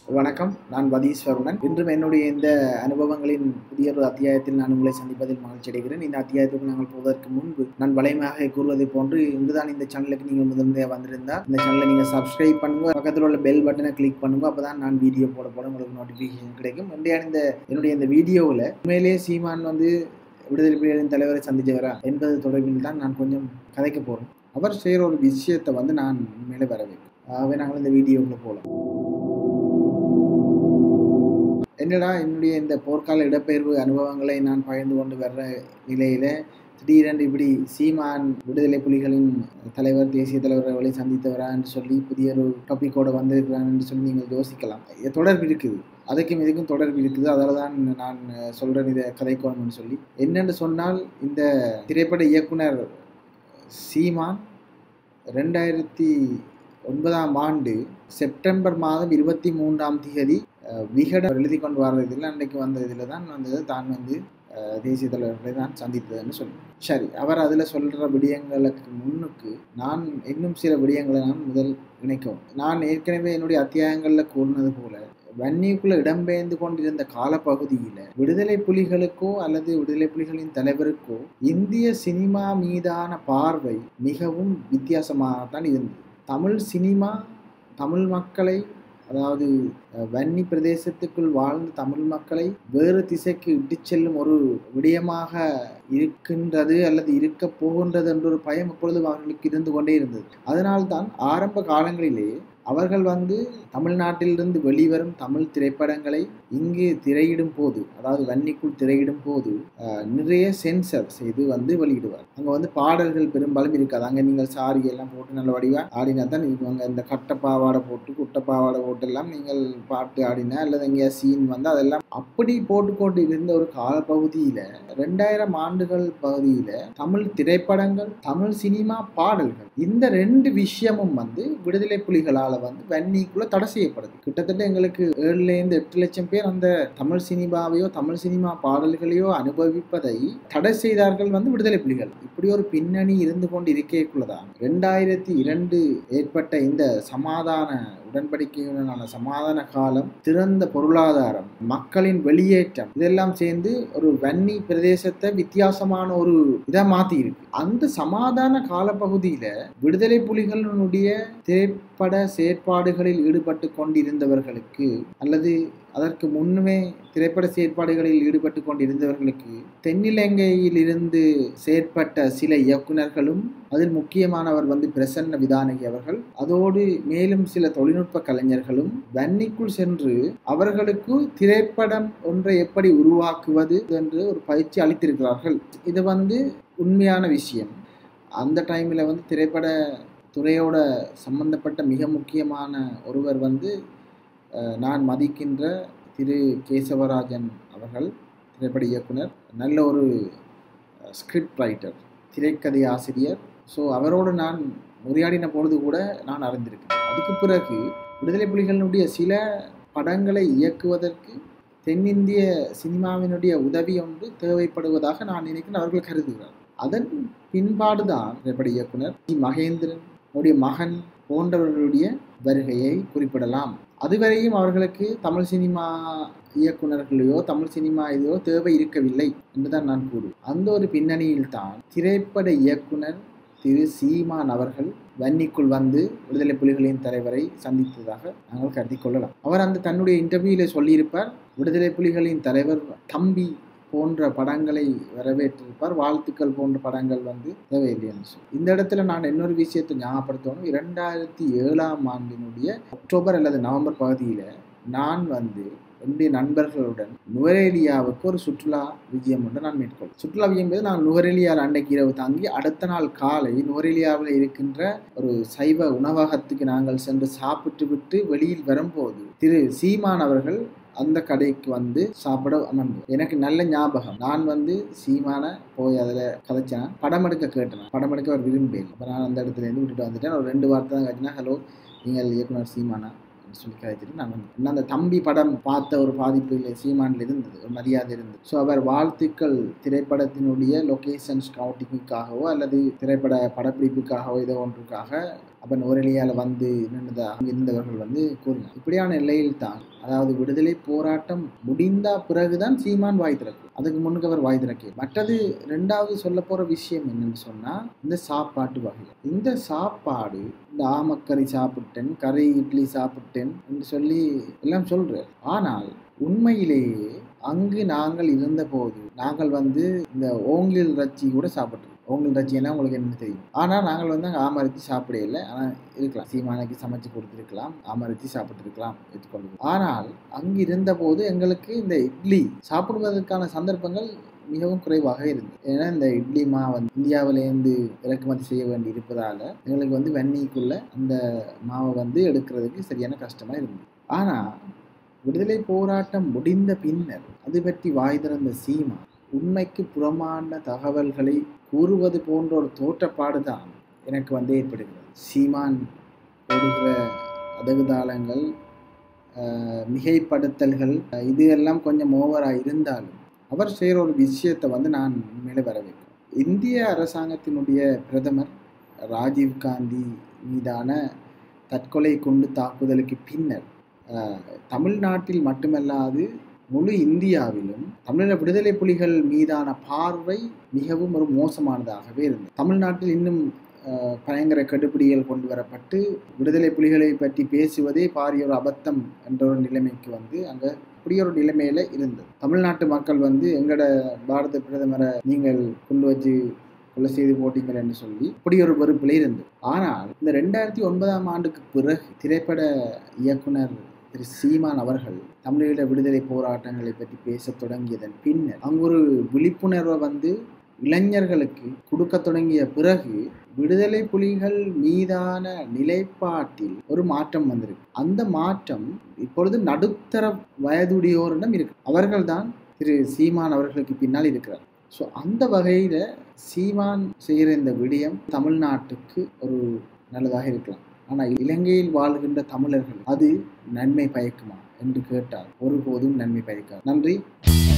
வணக்கம் நான் வதீஸ்வருடன் இன்றும் என்னுடைய இந்த அனுபவங்களின் புதிய ஒரு அத்தியாயத்தில் நான் உங்களை சந்திப்பதில் மகிழ்ச்சி அடைகிறேன் இந்த அத்தியாயத்துக்கு நாங்கள் போவதற்கு முன்பு நான் வலைமையாக கூறுவதை போன்று இன்றுதான் இந்த சேனலுக்கு நீங்கள் முதன்மையாக வந்திருந்தால் இந்த சேனலை நீங்கள் சப்ஸ்கிரைப் பண்ணுங்க பக்கத்தில் உள்ள பெல் பட்டனை கிளிக் பண்ணுங்க அப்போ தான் நான் வீடியோ போட போட உங்களுக்கு நோட்டிஃபிகேஷன் கிடைக்கும் இன்றைய இந்த என்னுடைய இந்த வீடியோவில் உண்மையிலேயே சீமான் வந்து விடுதலை புலிகளின் தலைவரை சந்திச்சவரா என்பது தொடர்பில் தான் நான் கொஞ்சம் கதைக்க போகிறேன் அவர் செய்கிற ஒரு விஷயத்தை வந்து நான் மேலே வரவேன் ஆகவே நாங்கள் இந்த வீடியோக்குள்ள போகலாம் என்னடா என்னுடைய இந்த போர்க்கால இடப்பெயர்வு அனுபவங்களை நான் பகிர்ந்து கொண்டு வர்ற நிலையில திடீரென்று இப்படி சீமான் விடுதலை புலிகளின் தலைவர் தேசிய தலைவர்களை சந்தித்தவரா என்று சொல்லி புதிய ஒரு டாபிக்கோட வந்திருக்கிறான் என்று சொல்லி நீங்கள் யோசிக்கலாம் இது தொடர்பு இருக்குது அதுக்கும் இதுக்கும் தொடர்பு இருக்குது அதில் தான் நான் சொல்கிறேன் இதை கதைக்கோணும்னு சொல்லி என்னென்று சொன்னால் இந்த திரைப்பட இயக்குனர் சீமான் ரெண்டாயிரத்தி ஒன்பதாம் ஆண்டு செப்டம்பர் மாதம் இருபத்தி மூன்றாம் தேதி விகடன் எழுதி கொண்டு வர்றதில் அன்றைக்கு வந்த இதில் தான் வந்தது தான் வந்து தேசிய தலைவர்களை தான் சந்தித்ததுன்னு சொல்லி சரி அவர் அதில் சொல்கிற விடயங்களுக்கு முன்னுக்கு நான் இன்னும் சில விடயங்களை நான் முதல் இணைக்கவும் நான் ஏற்கனவே என்னுடைய அத்தியாயங்களில் கூறினது போல வன்னிக்குள்ள இடம்பெயர்ந்து கொண்டிருந்த காலப்பகுதியில் விடுதலை புலிகளுக்கோ அல்லது விடுதலை புலிகளின் தலைவருக்கோ இந்திய சினிமா மீதான பார்வை மிகவும் வித்தியாசமாக தான் இருந்தது தமிழ் சினிமா தமிழ் மக்களை அதாவது வன்னி பிரதேசத்துக்குள் வாழ்ந்த தமிழ் மக்களை வேறு திசைக்கு இட்டு செல்லும் ஒரு விடயமாக இருக்கின்றது அல்லது இருக்க போகின்றது என்ற ஒரு பயம் எப்பொழுதும் அவர்களுக்கு இருந்து கொண்டே இருந்தது அதனால்தான் ஆரம்ப காலங்களிலே அவர்கள் வந்து தமிழ்நாட்டிலிருந்து வெளிவரும் தமிழ் திரைப்படங்களை இங்கு திரையிடும் போது அதாவது வன்னிக்குள் திரையிடும் போது நிறைய சென்சர் செய்து வந்து வெளியிடுவார் அங்கே வந்து பாடல்கள் பெரும்பாலும் இருக்காது அங்கே நீங்கள் சாரி எல்லாம் போட்டு நல்ல வடிவா ஆடினா தான் இவங்க இந்த கட்ட பாவாடை போட்டு குட்டை பாவாடை போட்டு எல்லாம் நீங்கள் பாட்டு ஆடினா அல்லது எங்கேயா சீன் வந்து அதெல்லாம் அப்படி போட்டுக்கொண்டு இருந்த ஒரு காலப்பகுதியில் ரெண்டாயிரம் ஆண்டுகள் பகுதியில் தமிழ் திரைப்படங்கள் தமிழ் சினிமா பாடல்கள் இந்த ரெண்டு விஷயமும் வந்து விடுதலை புலிகளால் வந்து வன்னிக்குள்ள தடை செய்யப்படுது கிட்டத்தட்ட எங்களுக்கு ஏழுலேருந்து எட்டு லட்சம் பேர் அந்த தமிழ் சினிமாவையோ தமிழ் சினிமா பாடல்களையோ அனுபவிப்பதை தடை செய்தார்கள் வந்து விடுதலை புலிகள் இப்படி ஒரு பின்னணி இருந்து கொண்டு இருக்கேக்குள்ளதான் ரெண்டாயிரத்தி இரண்டு ஏற்பட்ட இந்த சமாதான உடன்படிக்கையுடனான சமாதான காலம் திறந்த பொருளாதாரம் மக்களின் வெளியேற்றம் இதெல்லாம் சேர்ந்து ஒரு வன்னி பிரதேசத்தை வித்தியாசமான ஒரு இதை மாத்தி இருக்கு அந்த சமாதான காலப்பகுதியில விடுதலை புலிகளினுடைய திரைப்பட செயற்பாடுகளில் ஈடுபட்டு கொண்டிருந்தவர்களுக்கு அல்லது அதற்கு முன்னுமே திரைப்பட செயற்பாடுகளில் ஈடுபட்டு கொண்டிருந்தவர்களுக்கு தென்னிலங்கையில் இருந்து செயற்பட்ட சில இயக்குநர்களும் அதில் முக்கியமானவர் வந்து பிரசன்ன விதானகி அவர்கள் அதோடு மேலும் சில தொழில்நுட்ப கலைஞர்களும் வன்னிக்குள் சென்று அவர்களுக்கு திரைப்படம் ஒன்றை எப்படி உருவாக்குவது என்று ஒரு பயிற்சி அளித்திருக்கிறார்கள் இது வந்து உண்மையான விஷயம் அந்த டைமில் வந்து திரைப்பட துறையோட சம்பந்தப்பட்ட மிக முக்கியமான ஒருவர் வந்து நான் மதிக்கின்ற திரு கேசவராஜன் அவர்கள் திரைப்பட இயக்குனர் நல்ல ஒரு ஸ்கிரிப்ட் ரைட்டர் திரைக்கதை ஆசிரியர் ஸோ அவரோடு நான் உரையாடின பொழுது கூட நான் அறிந்திருக்கிறேன் அதுக்கு பிறகு விடுதலை புலிகளினுடைய சில படங்களை இயக்குவதற்கு தென்னிந்திய சினிமாவினுடைய உதவி ஒன்று தேவைப்படுவதாக நான் நினைக்கிறேன் அவர்கள் கருதுகிறார் அதன் பின்பாடு தான் திரைப்பட இயக்குனர் ஜி மகேந்திரன் அவருடைய மகன் போன்றவர்களுடைய வருகையை குறிப்பிடலாம் அதுவரையும் அவர்களுக்கு தமிழ் சினிமா இயக்குநர்களையோ தமிழ் சினிமா இதோ தேவை இருக்கவில்லை என்றுதான் நான் கூறுவேன் அந்த ஒரு பின்னணியில் தான் திரைப்பட இயக்குனர் திரு சீமான் அவர்கள் வன்னிக்குள் வந்து விடுதலை புலிகளின் தலைவரை சந்தித்ததாக நாங்கள் கருதி கொள்ளலாம் அவர் அந்த தன்னுடைய இன்டர்வியூல சொல்லியிருப்பார் விடுதலை புலிகளின் தலைவர் தம்பி போன்ற படங்களை வரவேற்றிருப்பார் வாழ்த்துக்கள் போன்ற படங்கள் வந்து தேவையில்லைன்னு சொல்லி இந்த இடத்துல நான் இன்னொரு விஷயத்தை ஞாபகப்படுத்தணும் இரண்டாயிரத்தி ஏழாம் ஆண்டினுடைய அக்டோபர் அல்லது நவம்பர் பகுதியில் நான் வந்து என்னுடைய நண்பர்களுடன் நுவரேலியாவுக்கு ஒரு சுற்றுலா விஜயம் ஒன்று நான் மேற்கொள் சுற்றுலா விஜயம் போது நான் நுவரேலியாவில் அன்றைக்கு இரவு தாங்கி அடுத்த நாள் காலை நுவரேலியாவில் இருக்கின்ற ஒரு சைவ உணவகத்துக்கு நாங்கள் சென்று சாப்பிட்டு விட்டு வெளியில் வரும்போது திரு சீமான் அவர்கள் அந்த கடைக்கு வந்து சாப்பிட அமர்ந்து எனக்கு நல்ல ஞாபகம் நான் வந்து சீமான போய் அதில் கதைச்சேன் படம் எடுக்க கேட்டேன் படம் எடுக்க அவர் விரும்பேன் அப்போ நான் அந்த இடத்துல இருந்து விட்டுட்டு வந்துட்டேன் ஒரு ரெண்டு வார்த்தை தான் கட்டினா ஹலோ நீங்கள் இயக்குனர் சீமானா சொல்லி கதைச்சிட்டு நான் வந்து என்ன அந்த தம்பி படம் பார்த்த ஒரு பாதிப்பு இல்லை சீமானில் இருந்தது ஒரு மரியாதை இருந்தது ஸோ அவர் வாழ்த்துக்கள் திரைப்படத்தினுடைய லொகேஷன் ஸ்கவுட்டிங்குக்காகவோ அல்லது திரைப்பட படப்பிடிப்புக்காகவோ ஏதோ ஒன்றுக்காக அப்போ நுவரெலியால் வந்து நின்றதா அங்கே இருந்தவர்கள் வந்து கூறினார் இப்படியான நிலையில் தான் அதாவது விடுதலை போராட்டம் முடிந்த பிறகுதான் சீமான் வாய் திறக்கும் அதுக்கு முன்னுக்கு அவர் வாய் திறக்க மற்றது ரெண்டாவது சொல்ல போற விஷயம் என்னன்னு சொன்னா இந்த சாப்பாட்டு வகை இந்த சாப்பாடு இந்த ஆமக்கறி சாப்பிட்டேன் கறி இட்லி சாப்பிட்டேன் என்று சொல்லி எல்லாம் சொல்றார் ஆனால் உண்மையிலேயே அங்கு நாங்கள் இருந்தபோது நாங்கள் வந்து இந்த ஓங்கில் ரச்சி கூட சாப்பிட்டோம் ஓங்கல் ரச்சின்னா உங்களுக்கு என்ன தெரியும் ஆனால் நாங்கள் வந்து அங்கே ஆமரிச்சு சாப்பிடல ஆனால் இருக்கலாம் சீமானைக்கு சமைச்சு கொடுத்துருக்கலாம் ஆமரிச்சு சாப்பிட்டுருக்கலாம் எடுத்துக்கொள்ளும் ஆனால் அங்கு இருந்தபோது எங்களுக்கு இந்த இட்லி சாப்பிடுவதற்கான சந்தர்ப்பங்கள் மிகவும் குறைவாக இருந்தது ஏன்னா இந்த இட்லி மா வந்து இந்தியாவிலேருந்து இறக்குமதி செய்ய வேண்டி இருப்பதால் எங்களுக்கு வந்து வெந்நீக்குள்ள அந்த மாவை வந்து எடுக்கிறதுக்கு சரியான கஷ்டமாக இருந்தது ஆனால் விடுதலை போராட்டம் முடிந்த பின்னர் அது பற்றி வாய் திறந்த சீமா உண்மைக்கு புறமான தகவல்களை கூறுவது போன்ற ஒரு தோற்றப்பாடு தான் எனக்கு வந்து ஏற்படுகிறது சீமான் போடுகிற அதகுதாளங்கள் மிகைப்படுத்தல்கள் இது எல்லாம் கொஞ்சம் ஓவராக இருந்தாலும் அவர் செய்கிற ஒரு விஷயத்தை வந்து நான் மேலே வர வைக்கிறேன் இந்திய அரசாங்கத்தினுடைய பிரதமர் ராஜீவ் காந்தி மீதான தற்கொலை கொண்டு தாக்குதலுக்கு பின்னர் தமிழ்நாட்டில் மட்டுமல்லாது முழு இந்தியாவிலும் தமிழக விடுதலை புலிகள் மீதான பார்வை மிகவும் ஒரு மோசமானதாகவே இருந்தது தமிழ்நாட்டில் இன்னும் பயங்கர கடுபிடிகள் கொண்டு வரப்பட்டு விடுதலை புலிகளை பற்றி பேசுவதே பாரிய ஒரு அபத்தம் என்ற ஒரு நிலைமைக்கு வந்து அங்கே அப்படி ஒரு நிலைமையில இருந்தது தமிழ்நாட்டு மக்கள் வந்து எங்கட பாரத பிரதமரை நீங்கள் கொண்டு வச்சு கொலை செய்து போட்டீங்கள் என்று சொல்லி இப்படி ஒரு வெறுப்பிலே இருந்தது ஆனால் இந்த ரெண்டாயிரத்தி ஒன்பதாம் ஆண்டுக்கு பிறகு திரைப்பட இயக்குனர் திரு சீமான் அவர்கள் தமிழீழ விடுதலை போராட்டங்களை பற்றி பேச தொடங்கியதன் பின்னர் அங்கு ஒரு விழிப்புணர்வை வந்து இளைஞர்களுக்கு கொடுக்க தொடங்கிய பிறகு விடுதலை புலிகள் மீதான நிலைப்பாட்டில் ஒரு மாற்றம் வந்திருக்கு அந்த மாற்றம் இப்பொழுது நடுத்தர வயதுடையோரிடம் இருக்கு அவர்கள்தான் திரு சீமான் அவர்களுக்கு பின்னால் இருக்கிறார் ஸோ அந்த வகையில் சீமான் செய்கிற இந்த விடயம் தமிழ்நாட்டுக்கு ஒரு நல்லதாக இருக்கலாம் ஆனால் இலங்கையில் வாழ்கின்ற தமிழர்கள் அது நன்மை பயக்குமா என்று கேட்டால் ஒருபோதும் நன்மை பயக்காது நன்றி